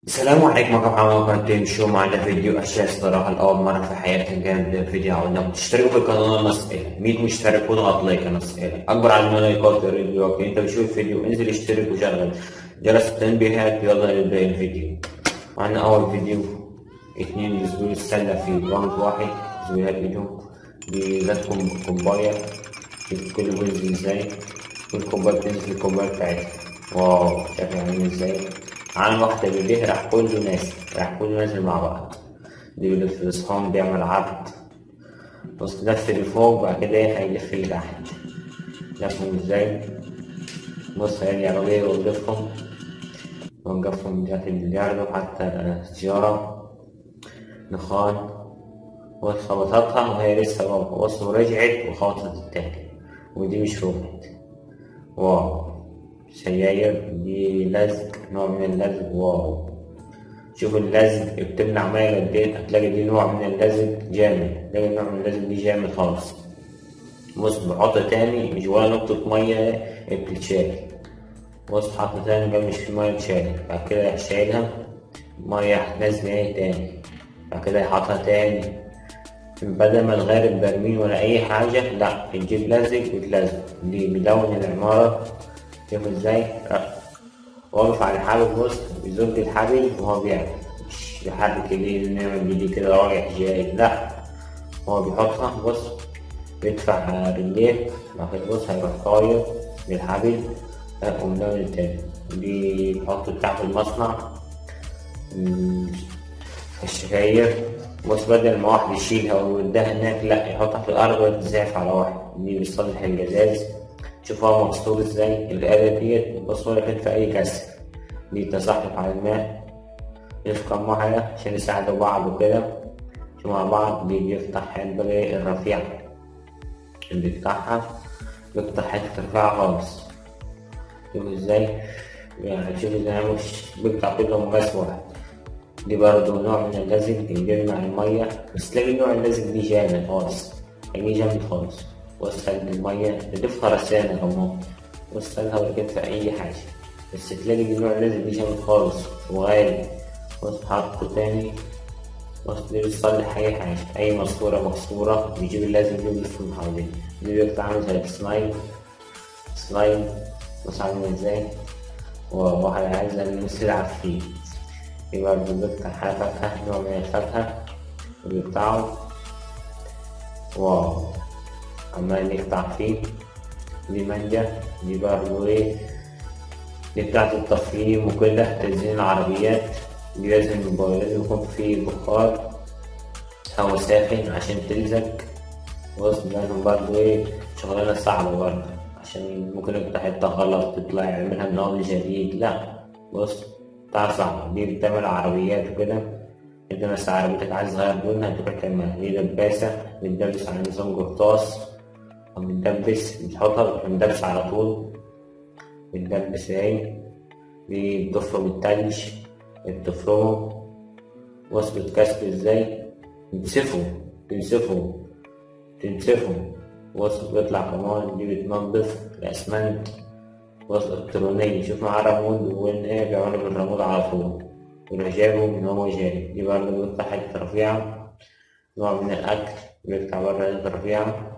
السلام عليكم يا جماعة كنت شو معنا فيديو أشياء الصراحة لأول مرة في حياتي كان فيديو عاوزنا تشتركوا في القناة نسألة 100 مشترك واضغط لايك نسألة أكبر عدد من اللايكات في الفيديو أوكي أنت بتشوف الفيديو انزل اشترك وشغل جرس التنبيهات يلا نبدأ الفيديو معنا أول فيديو اتنين يزولوا السلة في راوند واحد زولات ايدهم بذاتكم كوباية شوف كل بينزل ازاي كل كوباية بتنزل الكوباية بتاعتها واو شكلها عامل ازاي عن وقت اللي بيه راح كله نازل راح كله نازل مع بعض دي بيلف الصحام بيعمل عرض بص لف لفوق بعد كده هيلف لتحت لفهم ازاي بص هي العربية ونلفهم ونقفهم من جهة البلياردو حتى السيارة نخان بص خبطتها وهي لسه واقفة بص ورجعت وخبطت التاني ودي مش روبوت واو سجاير دي لزق نوع من اللزق واو شوف اللزق بتمنع مية قد ايه هتلاقي دي نوع من اللزق جامد تلاقي نوع من اللزق دي جامد خالص بص بحط تاني مش ولا نقطة مية بتتشال بص حط تاني بقى مش في مية تشال بعد كده يروح شايلها مية هتنزل ايه تاني بعد كده يحطها تاني بدل ما تغير البرميل ولا أي حاجة لأ بتجيب لزق وتلزق دي بيلون العمارة شوف ازاي واقف على الحبل بص بيزج الحبل وهو بيعمل مش بيحرك ايديه نعمل بايديه كده رايح جاي لا هو بيحطها بص بيدفع رجليه بعد كده بص هيروح طاير بالحبل ومدون التاني بيحطه بتاع في المصنع الشفاير بص بدل ما واحد يشيلها ويوديها هناك لا يحطها في الأرض وتزعف على واحد دي بيصلح الجزاز شوف هو مكسور ازاي الآلة ديت مكسورة كده في أي كسر دي تزحلق على الماء يفقى واحدة عشان يساعدوا بعض وكده شو مع بعض بيجي يفتح البلاي الرفيع اللي بيفتحها بيفتح حتة رفيعة خالص شوف ازاي يعني شوف ازاي مش بيقطع كلهم بس واحد دي برضه نوع من اللزق اللي بيجمع المية بس تلاقي نوع اللزق دي جامد خالص يعني جامد خالص وسخن المية تضيفها رسانة كمان وسخنها ولا في أي حاجة بس تلاقي النوع لازم دي جامد خالص وغالي بص حطه تاني بص دي بتصلح أي حاجة أي ماسورة مكسورة بيجيب اللازم دي في المحاولين دي بيبقى عامل زي السلايم سلايم بص عامل ازاي وواحد عايز الناس يلعب فيه دي برضه بيفتح فاكهة نوع من الفاكهة وبيقطعه واو عمال يقطع فيه دي مانجا دي برضه ايه دي بتاعت التفخيم وكده تزيين العربيات دي لازم لازم يكون فيه بخار هوا ساخن عشان تلزق بص لازم برضه ايه شغلانة صعبة برضه عشان ممكن يقطع حتة غلط تطلع يعملها من أول جديد لا بص بتاع صعبة دي بتعمل عربيات وكده انت مثلا عربيتك عايز تغير لونها تروح تعملها دي دباسة بتدبس على نظام قرطاس بندبس بتحطها بندبس على طول بندبس اهي بتفرم التلج بتفرمه وصل الكسر ازاي تنسفه تنسفه تنسفه وصل بيطلع كمان دي بتنضف الأسمنت وصل إلكترونية شوف معاه رمود وإن إيه بيعملوا بالرمود على طول يروح جايبه من هو جاي دي برضه بيقطع حتة رفيعة نوع من الأكل بيقطع برضه حتة رفيعة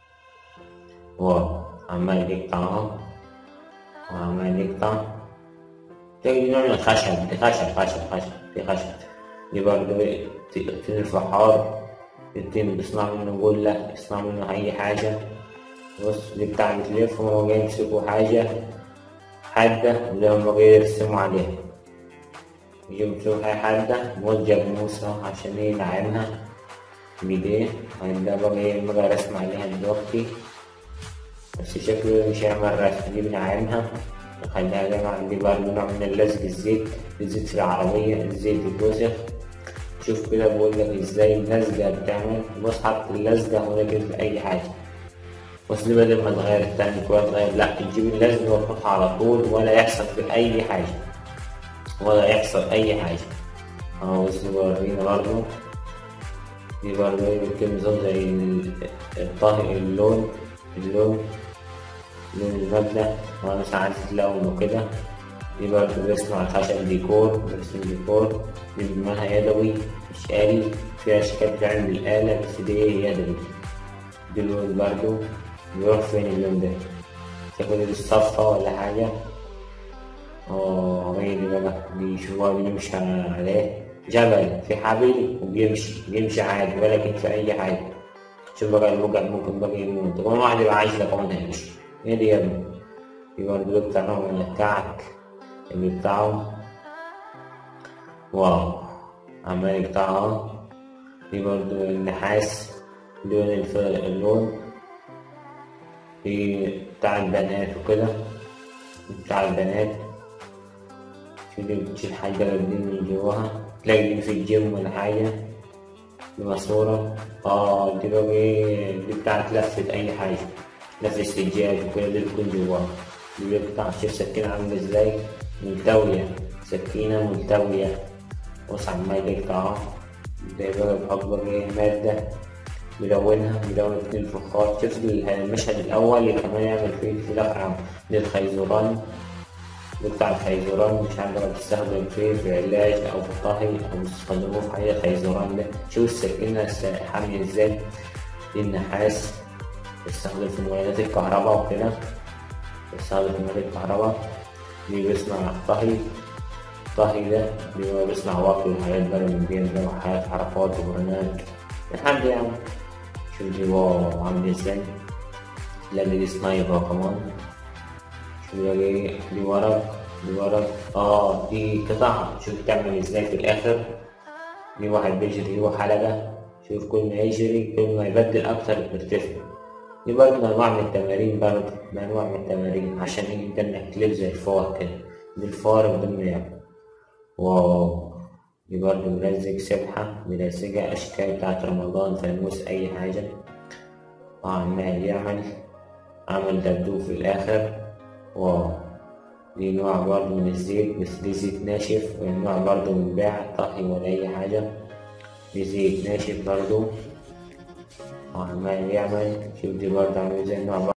وعمال يقطع اهو وعمال يقطع تلاقي نوع من الخشب دي خشب خشب خشب دي خشب دي برضه تين الفحار التين بيصنع منه جلة بيصنع منه أي حاجة بص دي بتاع بتلف وهو جاي يمسكوا حاجة حادة اللي هما جاي يرسموا عليها يجيبوا يمسكوا حاجة حادة موجه بموسى عشان ينعمها بإيديه هيبدأ بقى يبقى رسم عليها دلوقتي بس شكله مش هيعمل رسم دي بنعينها نخليها زي ما عندي برضه نوع من اللزق الزيت الزيت في العربية الزيت بيتوسخ شوف كده بقول لك ازاي اللزقة بتعمل بص حط اللزقة هنا كده في أي حاجة بص دي بدل ما تغير التانك ولا تغير لأ تجيب اللزقة وتحطها على طول ولا يحصل في أي حاجة ولا يحصل أي حاجة أهو بص ورينا برضه دي برضه يمكن نظام زي الطهي اللون اللون لون المبنى وأنا ساعات تلون وكده دي برضه بيصنع خشب ديكور برسم ديكور دي بنعملها يدوي مش آلي في أشكال بتعمل بالآلة بس دي إيه يدوي دي اللون برضه بيروح فين اللون ده تاخد الصفحة ولا حاجة اه هي دي بقى بيشوفوها بيمشي عليه جبل في حبل وبيمشي بيمشي عادي ولا كتف في أي حاجة شوف بقى الموجع ممكن بقى يموت كمان واحد يبقى عايش ده كمان هيمشي ايه دي يا ابني في برضه بتاعهم ولا بتاعك اللي بتاعهم واو عمال بتاعها في برضه النحاس لون الف- اللون في بتاع البنات وكده بتاع البنات في دي بتشيل حاجة دي من جواها تلاقي دي في الجيم ولا حاجة دي ماسورة اه دي بقى ايه دي بتاعت لفة أي حاجة لفة سجاد وكده دي بتكون جواها دي بتاع شوف سكينة عاملة ازاي ملتوية سكينة ملتوية بص عمال يقطعها ده بقى بحط بقى ايه مادة ملونها ملون اتنين فخار شوف المشهد الأول اللي كمان يعمل فيه في الأخر للخيزران بتاع الخيزران مش عارف بقى بتستخدم فيه في علاج أو في طهي أو بتستخدموه في حاجة خيزران ده شوف السكينة الس- حامية ازاي دي النحاس بتستخدم في مولدات الكهرباء وكده بتستخدم في مولدات الكهرباء دي بيصنع طهي الطهي ده بيبقى بيصنع وقت وحاجات بقى من دي ده وحاجات حركات وبرنامج لحد يعني شوف دي واو عامل ازاي لا دي سنايبر كمان شوف ده ايه دي ورق دي ورق اه دي قطع شوف تعمل ازاي في الاخر دي واحد بيجري جوه حلقة شوف كل ما يجري كل ما يبدل أكتر بيرتفع دي برضه من أنواع من التمارين برضه من أنواع من التمارين عشان يقدر إنك تلف زي الفار كده دي الفار بدون ما ياكل واو دي برضه ملزق سبحة ملزقة أشكال بتاعت رمضان فانوس أي حاجة وعمال يعمل عمل دبدوب في الآخر واو دي نوع برضه من الزيت بس دي زيت ناشف ونوع برضه من بيع طهي ولا أي حاجة دي زيت ناشف برضه وعمال يعمل شوف دي برضه عامل زي النوع